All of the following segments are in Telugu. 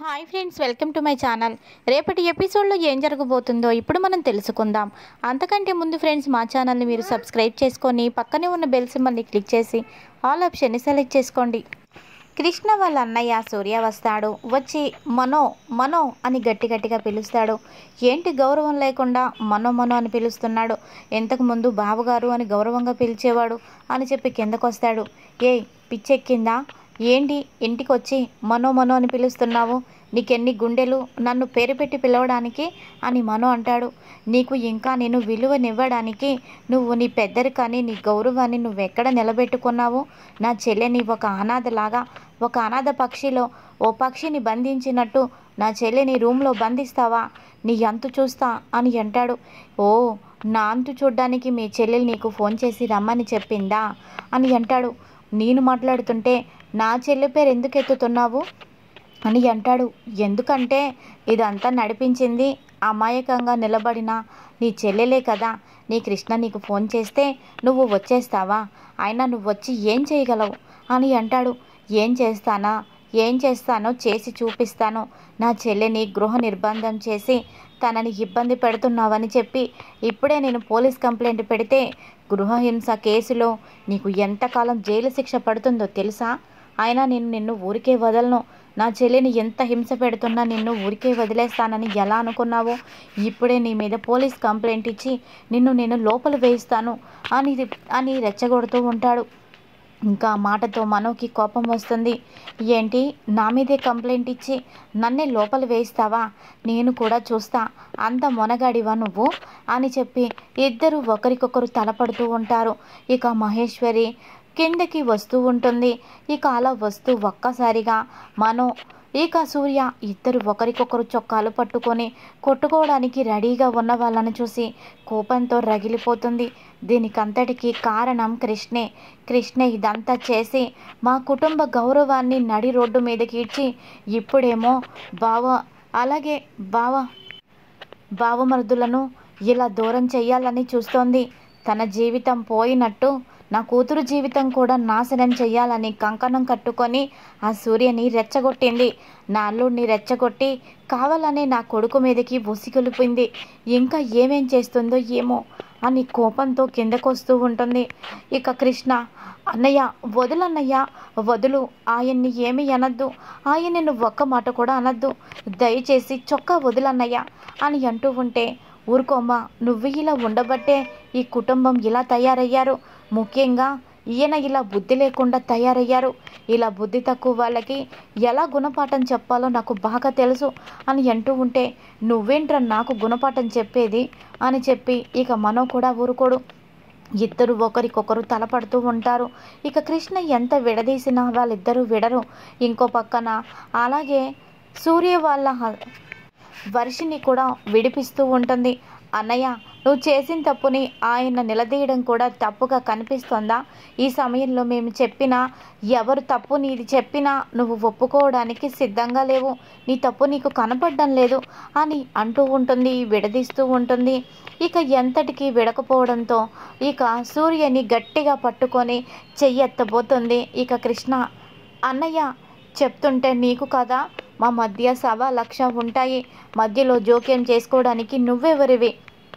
hi friends welcome to my channel రేపటి ఎపిసోడ్లో ఏం జరగబోతుందో ఇప్పుడు మనం తెలుసుకుందాం అంతకంటే ముందు ఫ్రెండ్స్ మా ఛానల్ని మీరు సబ్స్క్రైబ్ చేసుకొని పక్కనే ఉన్న బెల్ సింబల్ని క్లిక్ చేసి ఆల్ ఆప్షన్ని సెలెక్ట్ చేసుకోండి కృష్ణ వాళ్ళ అన్నయ్య సూర్య వస్తాడు వచ్చి మనో మనో అని గట్టి గట్టిగా పిలుస్తాడు ఏంటి గౌరవం లేకుండా మనో మనో అని పిలుస్తున్నాడు ఇంతకు ముందు బావగారు అని గౌరవంగా పిలిచేవాడు అని చెప్పి కిందకొస్తాడు ఏయ్ పిచ్చెక్కిందా ఏంటి ఇంటికి వచ్చి మనో మనో అని పిలుస్తున్నావు నీకెన్ని గుండెలు నన్ను పేరు పెట్టి పిలవడానికి అని మనో అంటాడు నీకు ఇంకా నేను విలువనివ్వడానికి నువ్వు నీ పెద్దరికాన్ని నీ గౌరవాన్ని నువ్వెక్కడ నిలబెట్టుకున్నావు నా చెల్లెని ఒక అనాథలాగా ఒక అనాథ పక్షిలో ఓ పక్షిని బంధించినట్టు నా చెల్లెని రూమ్లో బంధిస్తావా నీ అంతు చూస్తా అని అంటాడు ఓ నా అంతు చూడ్డానికి మీ చెల్లెలు నీకు ఫోన్ చేసి రమ్మని చెప్పిందా అని అంటాడు నేను మాట్లాడుతుంటే నా చెల్లి పేరు ఎందుకు ఎత్తుతున్నావు అని అంటాడు ఎందుకంటే ఇదంతా నడిపించింది అమాయకంగా నిలబడిన నీ చెల్లెలే కదా నీ కృష్ణ నీకు ఫోన్ చేస్తే నువ్వు వచ్చేస్తావా అయినా నువ్వు వచ్చి ఏం చేయగలవు అని అంటాడు ఏం చేస్తానా ఏం చేస్తానో చేసి చూపిస్తాను నా చెల్లెని గృహ నిర్బంధం చేసి తనని ఇబ్బంది పెడుతున్నావని చెప్పి ఇప్పుడే నేను పోలీస్ కంప్లైంట్ పెడితే గృహహింస కేసులో నీకు ఎంతకాలం జైలు శిక్ష పడుతుందో తెలుసా అయినా నేను నిన్ను ఊరికే వదలను నా చెల్లిని ఎంత హింస పెడుతున్నా నిన్ను ఊరికే వదిలేస్తానని ఎలా అనుకున్నావో ఇప్పుడే నీ మీద పోలీస్ కంప్లైంట్ ఇచ్చి నిన్ను నేను లోపల వేయిస్తాను అని అని రెచ్చగొడుతూ ఉంటాడు ఇంకా ఆ మాటతో మనోకి కోపం వస్తుంది ఏంటి నా మీదే కంప్లైంట్ ఇచ్చి నన్నే లోపల వేయిస్తావా నేను కూడా చూస్తా అంత మొనగాడివా నువ్వు అని చెప్పి ఇద్దరు ఒకరికొకరు తలపడుతూ ఉంటారు ఇక మహేశ్వరి కిందకి వస్తూ ఉంటుంది ఇక అలా వస్తూ ఒక్కసారిగా మనో ఇక సూర్య ఇద్దరు ఒకరికొకరు చొక్కాలు పట్టుకొని కొట్టుకోవడానికి రెడీగా ఉన్న వాళ్ళని చూసి కోపంతో రగిలిపోతుంది దీనికంతటికి కారణం కృష్ణే కృష్ణ ఇదంతా చేసి మా కుటుంబ గౌరవాన్ని నడి రోడ్డు మీదకి ఇచ్చి ఇప్పుడేమో బావ అలాగే బావ బావమరుదులను ఇలా దూరం చెయ్యాలని చూస్తోంది తన జీవితం పోయినట్టు నా కూతురు జీవితం కూడా నాశనం చెయ్యాలని కంకణం కట్టుకొని ఆ సూర్యని రెచ్చగొట్టింది నా అల్లుడిని రెచ్చగొట్టి కావాలని నా కొడుకు మీదకి ఉసిగొలిపింది ఇంకా ఏమేం చేస్తుందో ఏమో అని కోపంతో కిందకొస్తూ ఉంటుంది ఇక కృష్ణ అన్నయ్య వదులన్నయ్య వదులు ఆయన్ని ఏమీ అనద్దు ఆయన్ని నువ్వు ఒక్క మాట కూడా అనద్దు దయచేసి చొక్కా వదులన్నయ్య అని అంటూ ఉంటే ఊరుకోమ్మా నువ్వు ఇలా ఉండబట్టే ఈ కుటుంబం ఇలా తయారయ్యారు ముఖ్యంగా ఈయన ఇలా బుద్ధి లేకుండా తయారయ్యారు ఇలా బుద్ధి తక్కువ వాళ్ళకి ఎలా గుణపాఠం చెప్పాలో నాకు బాగా తెలుసు అని అంటూ ఉంటే నువ్వేంట్రా నాకు గుణపాఠం చెప్పేది అని చెప్పి ఇక మనో కూడా ఊరుకోడు ఇద్దరు ఒకరికొకరు తలపడుతూ ఉంటారు ఇక కృష్ణ ఎంత విడదీసినా వాళ్ళిద్దరూ విడరు ఇంకో పక్కన అలాగే సూర్య వాళ్ళ హ- వర్షిని కూడా విడిపిస్తూ ఉంటుంది అన్నయ్య నువ్వు చేసిన తప్పుని ఆయన నిలదీయడం కూడా తప్పుగా కనిపిస్తోందా ఈ సమయంలో మేము చెప్పినా ఎవరు తప్పు నీది చెప్పినా నువ్వు ఒప్పుకోవడానికి సిద్ధంగా లేవు నీ తప్పు నీకు కనపడడం లేదు అని అంటూ ఉంటుంది విడదీస్తూ ఉంటుంది ఇక ఎంతటికి విడకపోవడంతో ఇక సూర్యని గట్టిగా పట్టుకొని చెయ్యెత్తబోతుంది ఇక కృష్ణ అన్నయ్య చెప్తుంటే నీకు కదా మా మధ్య సవా లక్ష ఉంటాయి మధ్యలో జోక్యం చేసుకోవడానికి నువ్వెవరివి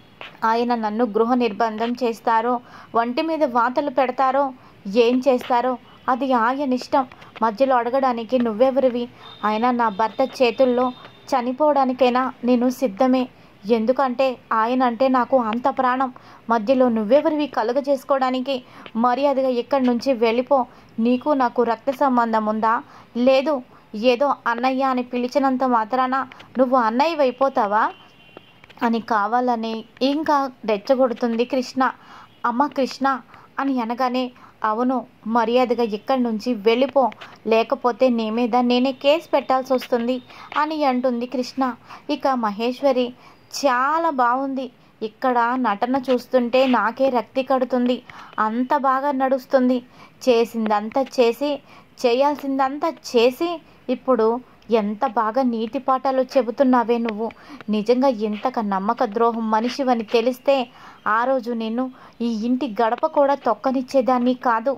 ఆయన నన్ను గృహ నిర్బంధం చేస్తారో వంటి మీద వాతలు పెడతారో ఏం చేస్తారో అది ఆయన ఇష్టం మధ్యలో అడగడానికి నువ్వెవరివి ఆయన నా భర్త చేతుల్లో చనిపోవడానికైనా నేను సిద్ధమే ఎందుకంటే ఆయన అంటే నాకు అంత ప్రాణం మధ్యలో నువ్వెవరివి కలుగ చేసుకోవడానికి మర్యాదగా ఇక్కడి నుంచి వెళ్ళిపో నీకు నాకు రక్త సంబంధం ఉందా లేదు ఏదో అన్నయ్య అని పిలిచినంత మాత్రాన నువ్వు అన్నయ్య అయిపోతావా అని కావాలని ఇంకా రెచ్చగొడుతుంది కృష్ణ అమ్మ కృష్ణ అని అనగానే అవును మర్యాదగా ఇక్కడి నుంచి వెళ్ళిపో లేకపోతే నీ మీద నేనే కేసు పెట్టాల్సి వస్తుంది అని అంటుంది కృష్ణ ఇక మహేశ్వరి చాలా బాగుంది ఇక్కడ నటన చూస్తుంటే నాకే రక్తి కడుతుంది అంత బాగా నడుస్తుంది చేసిందంతా చేసి చేయాల్సిందంతా చేసి ఇప్పుడు ఎంత బాగా నీతి పాఠాలు చెబుతున్నావే నువ్వు నిజంగా ఇంతక నమ్మక ద్రోహం మనిషివని తెలిస్తే ఆ రోజు నేను ఈ ఇంటి గడప కూడా తొక్కనిచ్చేదాన్ని కాదు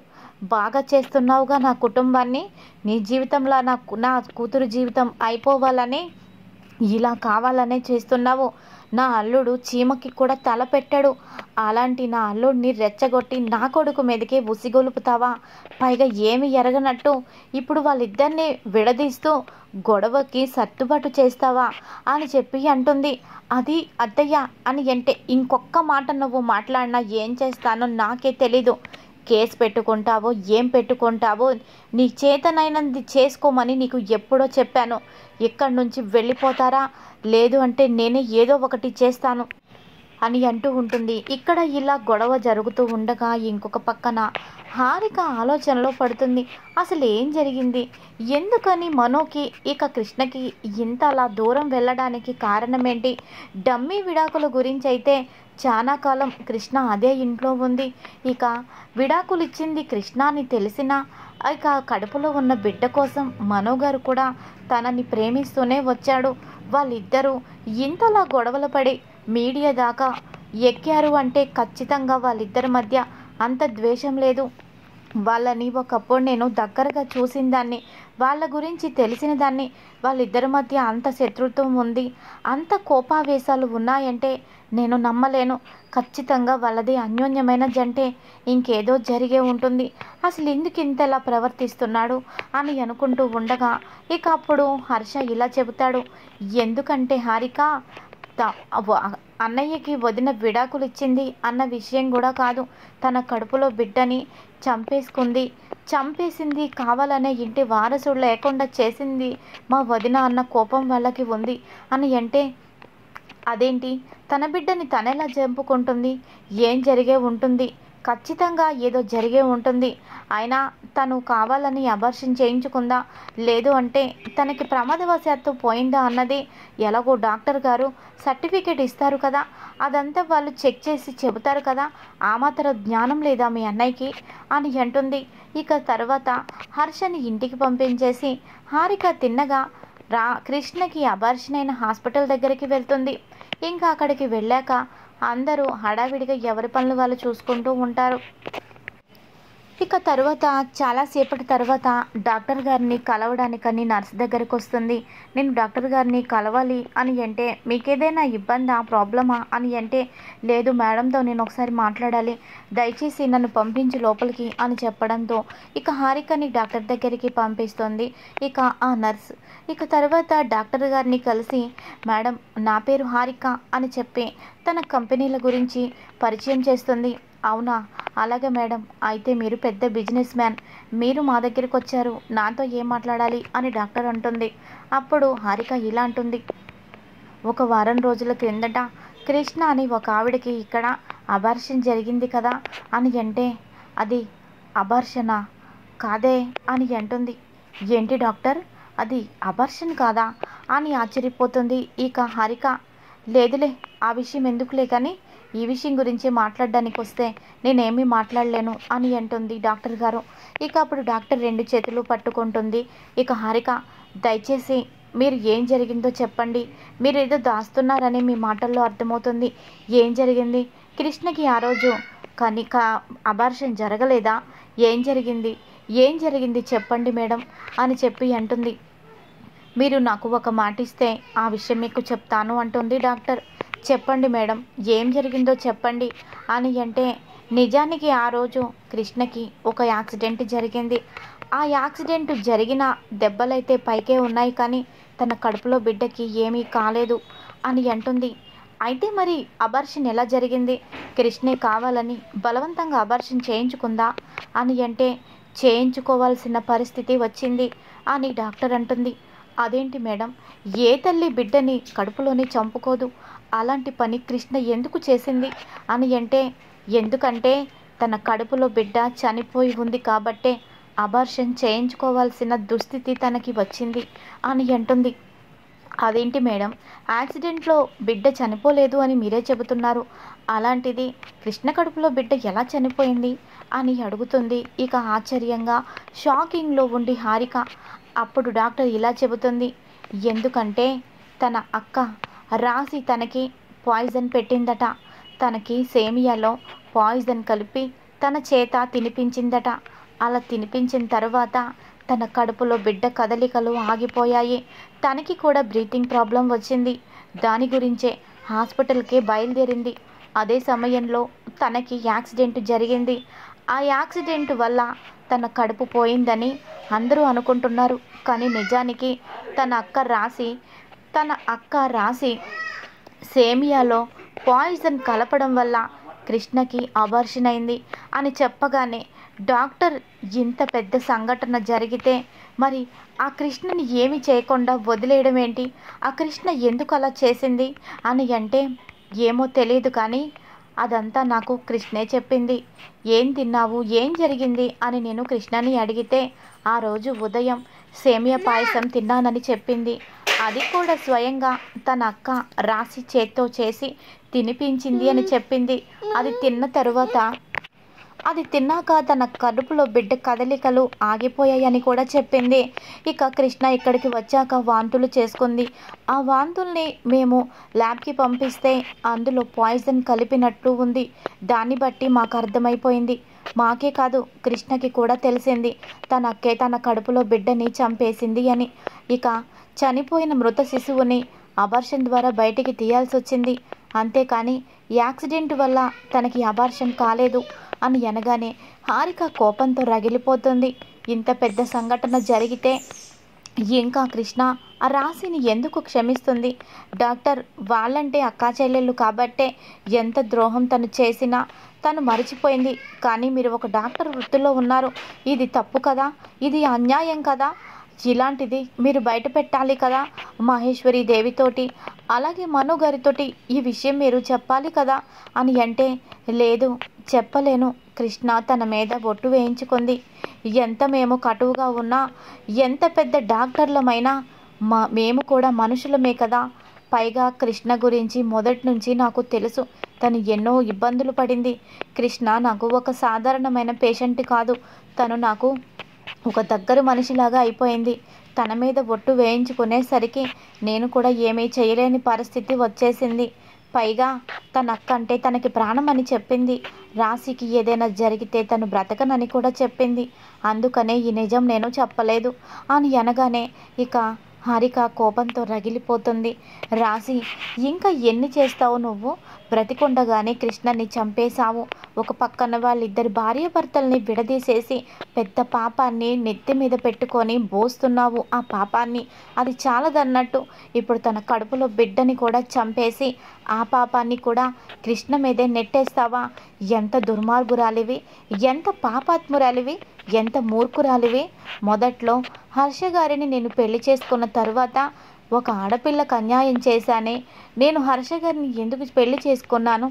బాగా చేస్తున్నావుగా నా కుటుంబాన్ని నీ జీవితంలో నా నా కూతురు జీవితం అయిపోవాలని ఇలా కావాలనే చేస్తున్నావు నా అల్లుడు చీమకి కూడా తల పెట్టాడు అలాంటి నా అల్లుడిని రెచ్చగొట్టి నా కొడుకు మీదకే ఉసిగొలుపుతావా పైగా ఏమి ఎరగనట్టు ఇప్పుడు వాళ్ళిద్దరిని విడదీస్తూ గొడవకి సర్దుబాటు చేస్తావా అని చెప్పి అంటుంది అది అత్తయ్య అని అంటే ఇంకొక్క మాట నువ్వు మాట్లాడినా ఏం చేస్తానో నాకే తెలీదు కేసు పెట్టుకుంటావో ఏం పెట్టుకుంటావో నీ చేతనైనది చేసుకోమని నీకు ఎప్పుడో చెప్పాను ఇక్కడి నుంచి వెళ్ళిపోతారా లేదు అంటే నేనే ఏదో ఒకటి చేస్తాను అని అంటూ ఉంటుంది ఇక్కడ ఇలా గొడవ జరుగుతూ ఉండగా ఇంకొక పక్కన హారిక ఆలోచనలో పడుతుంది అసలు ఏం జరిగింది ఎందుకని మనోకి ఇక కృష్ణకి ఇంత అలా దూరం వెళ్ళడానికి కారణం ఏంటి డమ్మీ విడాకుల గురించి అయితే చాలా కాలం కృష్ణ అదే ఇంట్లో ఉంది ఇక విడాకులు ఇచ్చింది కృష్ణ అని తెలిసినా ఇక కడుపులో ఉన్న బిడ్డ కోసం మనో గారు కూడా తనని ప్రేమిస్తూనే వచ్చాడు వాళ్ళిద్దరూ ఇంతలా గొడవలు పడి మీడియా దాకా ఎక్కారు అంటే ఖచ్చితంగా వాళ్ళిద్దరి మధ్య అంత ద్వేషం లేదు వాళ్ళని ఒకప్పుడు నేను దగ్గరగా చూసిన దాన్ని వాళ్ళ గురించి తెలిసిన దాన్ని వాళ్ళిద్దరి మధ్య అంత శత్రుత్వం ఉంది అంత కోపావేశాలు ఉన్నాయంటే నేను నమ్మలేను ఖచ్చితంగా వాళ్ళది అన్యోన్యమైన జంటే ఇంకేదో జరిగే ఉంటుంది అసలు ఎందుకు ఇంతలా ప్రవర్తిస్తున్నాడు అని అనుకుంటూ ఉండగా ఇక అప్పుడు హర్ష ఇలా చెబుతాడు ఎందుకంటే హారిక త- వ- అన్నయ్యకి వదిన విడాకులు ఇచ్చింది అన్న విషయం కూడా కాదు తన కడుపులో బిడ్డని చంపేసుకుంది చంపేసింది కావాలనే ఇంటి వారసుడు లేకుండా చేసింది మా వదిన అన్న కోపం వాళ్ళకి ఉంది అని అంటే అదేంటి తన బిడ్డని తనెలా చంపుకుంటుంది ఏం జరిగే ఉంటుంది ఖచ్చితంగా ఏదో జరిగే ఉంటుంది అయినా తను కావాలని అబర్షన్ చేయించుకుందా లేదు అంటే తనకి ప్రమాదవశాత్తు పోయిందా అన్నది ఎలాగో డాక్టర్ గారు సర్టిఫికేట్ ఇస్తారు కదా అదంతా వాళ్ళు చెక్ చేసి చెబుతారు కదా ఆ మాత్రం జ్ఞానం లేదా మీ అన్నయ్యకి అని అంటుంది ఇక తర్వాత హర్షని ఇంటికి పంపించేసి హారిక తిన్నగా రా కృష్ణకి అబార్షన్ అయిన హాస్పిటల్ దగ్గరికి వెళ్తుంది ఇంకా అక్కడికి వెళ్ళాక అందరూ హడావిడిగా ఎవరి పనులు వాళ్ళు చూసుకుంటూ ఉంటారు ఇక తర్వాత చాలాసేపటి తర్వాత డాక్టర్ గారిని కలవడానికని నర్స్ దగ్గరికి వస్తుంది నేను డాక్టర్ గారిని కలవాలి అని అంటే మీకేదైనా ఇబ్బందా ప్రాబ్లమా అని అంటే లేదు మేడంతో నేను ఒకసారి మాట్లాడాలి దయచేసి నన్ను పంపించి లోపలికి అని చెప్పడంతో ఇక హారికని డాక్టర్ దగ్గరికి పంపిస్తుంది ఇక ఆ నర్స్ ఇక తర్వాత డాక్టర్ గారిని కలిసి మేడం నా పేరు హారిక అని చెప్పి తన కంపెనీల గురించి పరిచయం చేస్తుంది అవునా అలాగే మేడం అయితే మీరు పెద్ద బిజినెస్ మ్యాన్ మీరు మా దగ్గరికి వచ్చారు నాతో ఏం మాట్లాడాలి అని డాక్టర్ అంటుంది అప్పుడు హారిక ఇలా అంటుంది ఒక వారం రోజుల క్రిందట కృష్ణ అని ఒక ఆవిడకి ఇక్కడ అబార్షన్ జరిగింది కదా అని అంటే అది అబార్షనా కాదే అని అంటుంది ఏంటి డాక్టర్ అది అబార్షన్ కాదా అని ఆశ్చర్యపోతుంది ఇక హారిక లేదులే ఆ విషయం ఎందుకులే కానీ ఈ విషయం గురించి మాట్లాడడానికి వస్తే నేనేమీ మాట్లాడలేను అని అంటుంది డాక్టర్ గారు ఇక అప్పుడు డాక్టర్ రెండు చేతులు పట్టుకుంటుంది ఇక హారిక దయచేసి మీరు ఏం జరిగిందో చెప్పండి మీరు ఏదో దాస్తున్నారని మీ మాటల్లో అర్థమవుతుంది ఏం జరిగింది కృష్ణకి ఆ రోజు కనిక అబార్షన్ జరగలేదా ఏం జరిగింది ఏం జరిగింది చెప్పండి మేడం అని చెప్పి అంటుంది మీరు నాకు ఒక మాట ఇస్తే ఆ విషయం మీకు చెప్తాను అంటుంది డాక్టర్ చెప్పండి మేడం ఏం జరిగిందో చెప్పండి అని అంటే నిజానికి ఆ రోజు కృష్ణకి ఒక యాక్సిడెంట్ జరిగింది ఆ యాక్సిడెంట్ జరిగిన దెబ్బలైతే పైకే ఉన్నాయి కానీ తన కడుపులో బిడ్డకి ఏమీ కాలేదు అని అంటుంది అయితే మరి అబార్షన్ ఎలా జరిగింది కృష్ణే కావాలని బలవంతంగా అబార్షన్ చేయించుకుందా అని అంటే చేయించుకోవాల్సిన పరిస్థితి వచ్చింది అని డాక్టర్ అంటుంది అదేంటి మేడం ఏ తల్లి బిడ్డని కడుపులోనే చంపుకోదు అలాంటి పని కృష్ణ ఎందుకు చేసింది అని అంటే ఎందుకంటే తన కడుపులో బిడ్డ చనిపోయి ఉంది కాబట్టే అబార్షన్ చేయించుకోవాల్సిన దుస్థితి తనకి వచ్చింది అని అంటుంది అదేంటి మేడం యాక్సిడెంట్లో బిడ్డ చనిపోలేదు అని మీరే చెబుతున్నారు అలాంటిది కృష్ణ కడుపులో బిడ్డ ఎలా చనిపోయింది అని అడుగుతుంది ఇక ఆశ్చర్యంగా షాకింగ్లో ఉండి హారిక అప్పుడు డాక్టర్ ఇలా చెబుతుంది ఎందుకంటే తన అక్క రాసి తనకి పాయిజన్ పెట్టిందట తనకి సేమియాలో పాయిజన్ కలిపి తన చేత తినిపించిందట అలా తినిపించిన తర్వాత తన కడుపులో బిడ్డ కదలికలు ఆగిపోయాయి తనకి కూడా బ్రీతింగ్ ప్రాబ్లం వచ్చింది దాని గురించే హాస్పిటల్కి బయలుదేరింది అదే సమయంలో తనకి యాక్సిడెంట్ జరిగింది ఆ యాక్సిడెంట్ వల్ల తన కడుపు పోయిందని అందరూ అనుకుంటున్నారు కానీ నిజానికి తన అక్క రాసి తన అక్క రాసి సేమియాలో పాయిజన్ కలపడం వల్ల కృష్ణకి అబార్షన్ అయింది అని చెప్పగానే డాక్టర్ ఇంత పెద్ద సంఘటన జరిగితే మరి ఆ కృష్ణని ఏమి చేయకుండా వదిలేయడం ఏంటి ఆ కృష్ణ ఎందుకు అలా చేసింది అని అంటే ఏమో తెలియదు కానీ అదంతా నాకు కృష్ణే చెప్పింది ఏం తిన్నావు ఏం జరిగింది అని నేను కృష్ణని అడిగితే ఆ రోజు ఉదయం సేమియా పాయసం తిన్నానని చెప్పింది అది కూడా స్వయంగా తన అక్క రాసి చేత్తో చేసి తినిపించింది అని చెప్పింది అది తిన్న తరువాత అది తిన్నాక తన కడుపులో బిడ్డ కదలికలు ఆగిపోయాయని కూడా చెప్పింది ఇక కృష్ణ ఇక్కడికి వచ్చాక వాంతులు చేసుకుంది ఆ వాంతుల్ని మేము ల్యాబ్కి పంపిస్తే అందులో పాయిజన్ కలిపినట్టు ఉంది దాన్ని బట్టి మాకు అర్థమైపోయింది మాకే కాదు కృష్ణకి కూడా తెలిసింది తన అక్కే తన కడుపులో బిడ్డని చంపేసింది అని ఇక చనిపోయిన మృత శిశువుని అబార్షన్ ద్వారా బయటికి తీయాల్సి వచ్చింది అంతేకాని యాక్సిడెంట్ వల్ల తనకి అబార్షన్ కాలేదు అని అనగానే హారిక కోపంతో రగిలిపోతుంది ఇంత పెద్ద సంఘటన జరిగితే ఇంకా కృష్ణ ఆ రాశిని ఎందుకు క్షమిస్తుంది డాక్టర్ వాళ్ళంటే అక్కా చెల్లెళ్ళు కాబట్టే ఎంత ద్రోహం తను చేసినా తను మరిచిపోయింది కానీ మీరు ఒక డాక్టర్ వృత్తిలో ఉన్నారు ఇది తప్పు కదా ఇది అన్యాయం కదా ఇలాంటిది మీరు బయట పెట్టాలి కదా మహేశ్వరి దేవితోటి అలాగే మను గారితోటి ఈ విషయం మీరు చెప్పాలి కదా అని అంటే లేదు చెప్పలేను కృష్ణ తన మీద బొట్టు వేయించుకుంది ఎంత మేము కటువుగా ఉన్నా ఎంత పెద్ద డాక్టర్లమైనా మా మేము కూడా మనుషులమే కదా పైగా కృష్ణ గురించి మొదటి నుంచి నాకు తెలుసు తను ఎన్నో ఇబ్బందులు పడింది కృష్ణ నాకు ఒక సాధారణమైన పేషెంట్ కాదు తను నాకు ఒక దగ్గర మనిషిలాగా అయిపోయింది తన మీద ఒట్టు వేయించుకునేసరికి నేను కూడా ఏమీ చేయలేని పరిస్థితి వచ్చేసింది పైగా తన అక్క అంటే తనకి ప్రాణం అని చెప్పింది రాశికి ఏదైనా జరిగితే తను బ్రతకనని కూడా చెప్పింది అందుకనే ఈ నిజం నేను చెప్పలేదు అని అనగానే ఇక హారిక కోపంతో రగిలిపోతుంది రాసి ఇంకా ఎన్ని చేస్తావు నువ్వు బ్రతికుండగానే కృష్ణని చంపేశావు ఒక పక్కన వాళ్ళిద్దరి భార్యాభర్తల్ని విడదీసేసి పెద్ద పాపాన్ని నెత్తి మీద పెట్టుకొని బోస్తున్నావు ఆ పాపాన్ని అది చాలదన్నట్టు ఇప్పుడు తన కడుపులో బిడ్డని కూడా చంపేసి ఆ పాపాన్ని కూడా కృష్ణ మీదే నెట్టేస్తావా ఎంత దుర్మార్గురాలివి ఎంత పాపాత్మురాలివి ఎంత మూర్ఖురాలివి మొదట్లో హర్ష గారిని నేను పెళ్లి చేసుకున్న తర్వాత ఒక ఆడపిల్లకు అన్యాయం చేశానే నేను హర్ష గారిని ఎందుకు పెళ్లి చేసుకున్నాను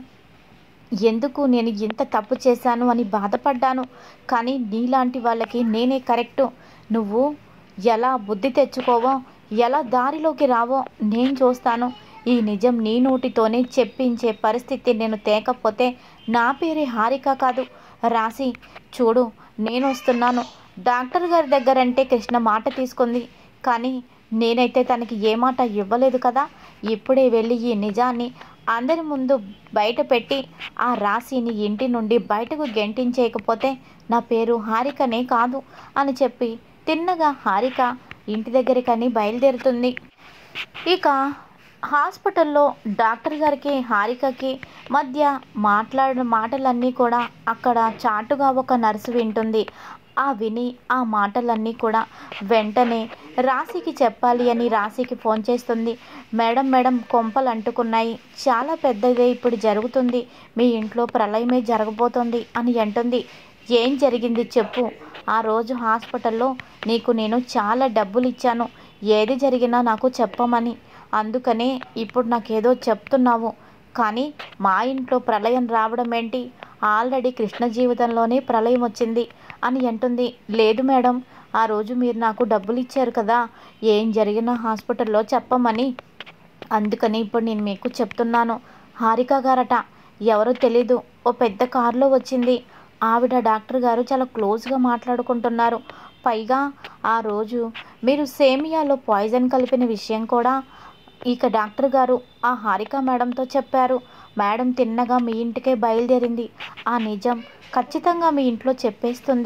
ఎందుకు నేను ఇంత తప్పు చేశాను అని బాధపడ్డాను కానీ నీలాంటి వాళ్ళకి నేనే కరెక్టు నువ్వు ఎలా బుద్ధి తెచ్చుకోవో ఎలా దారిలోకి రావో నేను చూస్తాను ఈ నిజం నీ నోటితోనే చెప్పించే పరిస్థితి నేను తేకపోతే నా పేరే హారిక కాదు రాసి చూడు నేను వస్తున్నాను డాక్టర్ గారి దగ్గరంటే కృష్ణ మాట తీసుకుంది కానీ నేనైతే తనకి ఏ మాట ఇవ్వలేదు కదా ఇప్పుడే వెళ్ళి ఈ నిజాన్ని అందరి ముందు బయట పెట్టి ఆ రాశిని ఇంటి నుండి బయటకు గెంటించేయకపోతే నా పేరు హారికనే కాదు అని చెప్పి తిన్నగా హారిక ఇంటి దగ్గరికని బయలుదేరుతుంది ఇక హాస్పిటల్లో డాక్టర్ గారికి హారికకి మధ్య మాట్లాడిన మాటలన్నీ కూడా అక్కడ చాటుగా ఒక నర్సు వింటుంది ఆ విని ఆ మాటలన్నీ కూడా వెంటనే రాశికి చెప్పాలి అని రాశికి ఫోన్ చేస్తుంది మేడం మేడం కొంపలు అంటుకున్నాయి చాలా పెద్దదే ఇప్పుడు జరుగుతుంది మీ ఇంట్లో ప్రళయమే జరగబోతోంది అని అంటుంది ఏం జరిగింది చెప్పు ఆ రోజు హాస్పిటల్లో నీకు నేను చాలా డబ్బులు ఇచ్చాను ఏది జరిగినా నాకు చెప్పమని అందుకనే ఇప్పుడు నాకేదో చెప్తున్నావు కానీ మా ఇంట్లో ప్రళయం రావడం ఏంటి ఆల్రెడీ కృష్ణ జీవితంలోనే ప్రళయం వచ్చింది అని అంటుంది లేదు మేడం ఆ రోజు మీరు నాకు డబ్బులు ఇచ్చారు కదా ఏం జరిగినా హాస్పిటల్లో చెప్పమని అందుకని ఇప్పుడు నేను మీకు చెప్తున్నాను హారిక గారట ఎవరో తెలీదు ఓ పెద్ద కారులో వచ్చింది ఆవిడ డాక్టర్ గారు చాలా క్లోజ్గా మాట్లాడుకుంటున్నారు పైగా ఆ రోజు మీరు సేమియాలో పాయిజన్ కలిపిన విషయం కూడా ఇక డాక్టర్ గారు ఆ హారిక మేడంతో చెప్పారు మేడం తిన్నగా మీ ఇంటికే బయలుదేరింది ఆ నిజం ఖచ్చితంగా మీ ఇంట్లో చెప్పేస్తుంది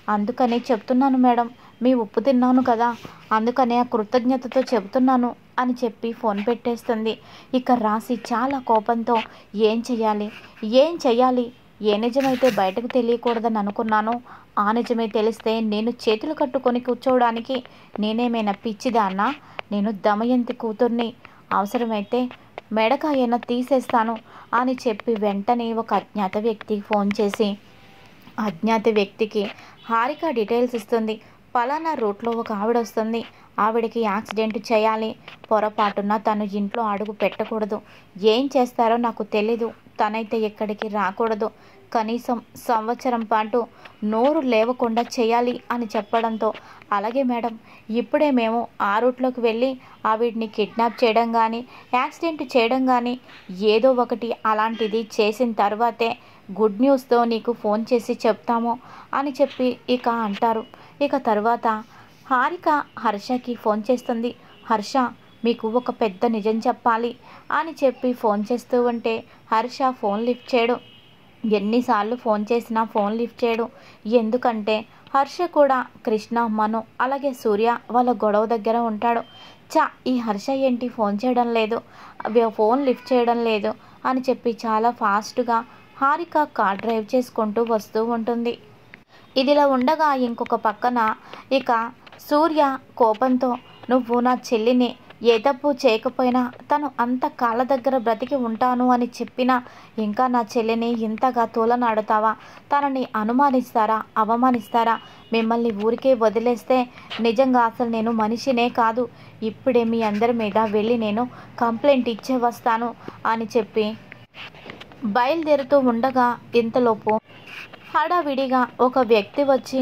అందుకని చెప్తున్నాను మేడం మీ ఉప్పు తిన్నాను కదా అందుకనే ఆ కృతజ్ఞతతో చెబుతున్నాను అని చెప్పి ఫోన్ పెట్టేస్తుంది ఇక రాసి చాలా కోపంతో ఏం చెయ్యాలి ఏం చెయ్యాలి ఏ నిజమైతే బయటకు తెలియకూడదని అనుకున్నాను ఆ నిజమే తెలిస్తే నేను చేతులు కట్టుకొని కూర్చోవడానికి నేనేమైనా పిచ్చిదాన్నా నేను దమయంతి కూతుర్ని అవసరమైతే మెడకాయన తీసేస్తాను అని చెప్పి వెంటనే ఒక అజ్ఞాత వ్యక్తికి ఫోన్ చేసి అజ్ఞాత వ్యక్తికి హారిక డీటెయిల్స్ ఇస్తుంది పలానా రూట్లో ఒక ఆవిడ వస్తుంది ఆవిడకి యాక్సిడెంట్ చేయాలి పొరపాటున తను ఇంట్లో అడుగు పెట్టకూడదు ఏం చేస్తారో నాకు తెలీదు తనైతే ఎక్కడికి రాకూడదు కనీసం సంవత్సరం పాటు నోరు లేవకుండా చేయాలి అని చెప్పడంతో అలాగే మేడం ఇప్పుడే మేము ఆ రూట్లోకి వెళ్ళి ఆవిడ్ని కిడ్నాప్ చేయడం కానీ యాక్సిడెంట్ చేయడం కానీ ఏదో ఒకటి అలాంటిది చేసిన తర్వాతే గుడ్ న్యూస్తో నీకు ఫోన్ చేసి చెప్తాము అని చెప్పి ఇక అంటారు ఇక తర్వాత హారిక హర్షకి ఫోన్ చేస్తుంది హర్ష మీకు ఒక పెద్ద నిజం చెప్పాలి అని చెప్పి ఫోన్ చేస్తూ ఉంటే హర్ష ఫోన్ లిఫ్ట్ చేయడు ఎన్నిసార్లు ఫోన్ చేసినా ఫోన్ లిఫ్ట్ చేయడు ఎందుకంటే హర్ష కూడా కృష్ణ మను అలాగే సూర్య వాళ్ళ గొడవ దగ్గర ఉంటాడు చా ఈ హర్ష ఏంటి ఫోన్ చేయడం లేదు అవి ఫోన్ లిఫ్ట్ చేయడం లేదు అని చెప్పి చాలా ఫాస్ట్గా హారిక కార్ డ్రైవ్ చేసుకుంటూ వస్తూ ఉంటుంది ఇదిలా ఉండగా ఇంకొక పక్కన ఇక సూర్య కోపంతో నువ్వు నా చెల్లిని ఏ తప్పు చేయకపోయినా తను అంత కాళ్ళ దగ్గర బ్రతికి ఉంటాను అని చెప్పినా ఇంకా నా చెల్లిని ఇంతగా తోలనాడుతావా తనని అనుమానిస్తారా అవమానిస్తారా మిమ్మల్ని ఊరికే వదిలేస్తే నిజంగా అసలు నేను మనిషినే కాదు ఇప్పుడే మీ అందరి మీద వెళ్ళి నేను కంప్లైంట్ ఇచ్చే వస్తాను అని చెప్పి బయలుదేరుతూ ఉండగా ఇంతలోపు హడావిడిగా ఒక వ్యక్తి వచ్చి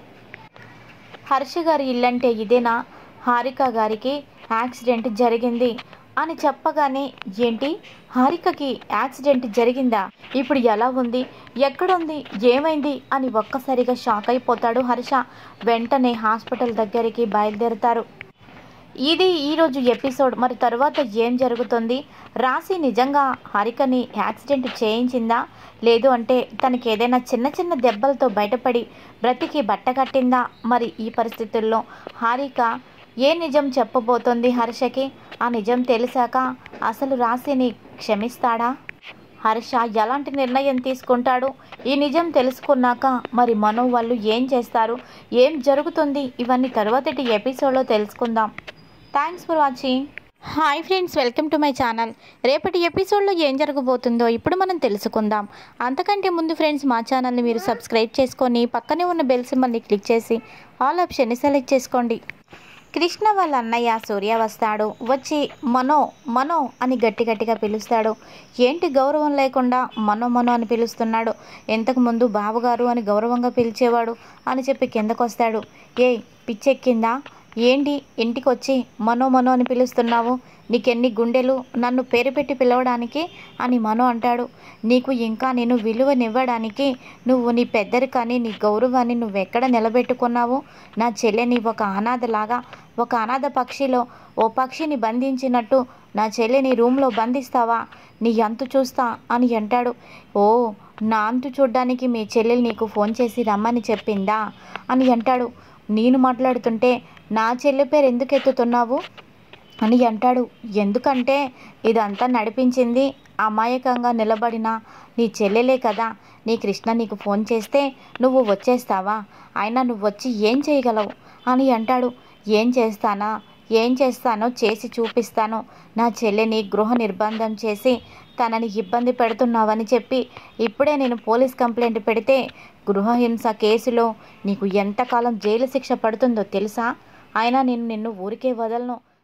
హర్ష గారి ఇల్లంటే ఇదేనా హారిక గారికి యాక్సిడెంట్ జరిగింది అని చెప్పగానే ఏంటి హారికకి యాక్సిడెంట్ జరిగిందా ఇప్పుడు ఎలా ఉంది ఎక్కడుంది ఏమైంది అని ఒక్కసారిగా షాక్ అయిపోతాడు హర్ష వెంటనే హాస్పిటల్ దగ్గరికి బయలుదేరుతారు ఇది ఈరోజు ఎపిసోడ్ మరి తర్వాత ఏం జరుగుతుంది రాశి నిజంగా హారికని యాక్సిడెంట్ చేయించిందా లేదు అంటే తనకి ఏదైనా చిన్న చిన్న దెబ్బలతో బయటపడి బ్రతికి బట్ట కట్టిందా మరి ఈ పరిస్థితుల్లో హారిక ఏ నిజం చెప్పబోతోంది హర్షకి ఆ నిజం తెలిసాక అసలు రాశిని క్షమిస్తాడా హర్ష ఎలాంటి నిర్ణయం తీసుకుంటాడు ఈ నిజం తెలుసుకున్నాక మరి మనో వాళ్ళు ఏం చేస్తారు ఏం జరుగుతుంది ఇవన్నీ తర్వాతటి ఎపిసోడ్లో తెలుసుకుందాం thanks for watching hi friends welcome to my channel రేపటి ఎపిసోడ్లో ఏం జరగబోతుందో ఇప్పుడు మనం తెలుసుకుందాం అంతకంటే ముందు ఫ్రెండ్స్ మా ఛానల్ని మీరు సబ్స్క్రైబ్ చేసుకొని పక్కనే ఉన్న బెల్ సింబల్ని క్లిక్ చేసి ఆల్ ఆప్షన్ని సెలెక్ట్ చేసుకోండి కృష్ణ వాళ్ళ అన్నయ్య సూర్య వస్తాడు వచ్చి మనో మనో అని గట్టి గట్టిగా పిలుస్తాడు ఏంటి గౌరవం లేకుండా మనో మనో అని పిలుస్తున్నాడు ఇంతకుముందు బావగారు అని గౌరవంగా పిలిచేవాడు అని చెప్పి కిందకు వస్తాడు ఏయ్ పిచ్చెక్కిందా ఏంటి ఇంటికి వచ్చి మనో మనో అని పిలుస్తున్నావు నీకెన్ని గుండెలు నన్ను పేరు పెట్టి పిలవడానికి అని మనో అంటాడు నీకు ఇంకా నేను విలువనివ్వడానికి నువ్వు నీ పెద్దరికాన్ని నీ గౌరవాన్ని నువ్వెక్కడ నిలబెట్టుకున్నావు నా చెల్లెని ఒక అనాథలాగా ఒక అనాథ పక్షిలో ఓ పక్షిని బంధించినట్టు నా చెల్లిని రూమ్లో బంధిస్తావా నీ అంతు చూస్తా అని అంటాడు ఓ నా అంతు చూడ్డానికి మీ చెల్లెలు నీకు ఫోన్ చేసి రమ్మని చెప్పిందా అని అంటాడు నేను మాట్లాడుతుంటే నా చెల్లి పేరు ఎందుకు ఎత్తుతున్నావు అని అంటాడు ఎందుకంటే ఇదంతా నడిపించింది అమాయకంగా నిలబడిన నీ చెల్లెలే కదా నీ కృష్ణ నీకు ఫోన్ చేస్తే నువ్వు వచ్చేస్తావా అయినా నువ్వు వచ్చి ఏం చేయగలవు అని అంటాడు ఏం చేస్తానా ఏం చేస్తానో చేసి చూపిస్తాను నా చెల్లెని గృహ నిర్బంధం చేసి తనని ఇబ్బంది పెడుతున్నావని చెప్పి ఇప్పుడే నేను పోలీస్ కంప్లైంట్ పెడితే గృహహింస కేసులో నీకు ఎంతకాలం జైలు శిక్ష పడుతుందో తెలుసా అయినా నేను నిన్ను ఊరికే వదలను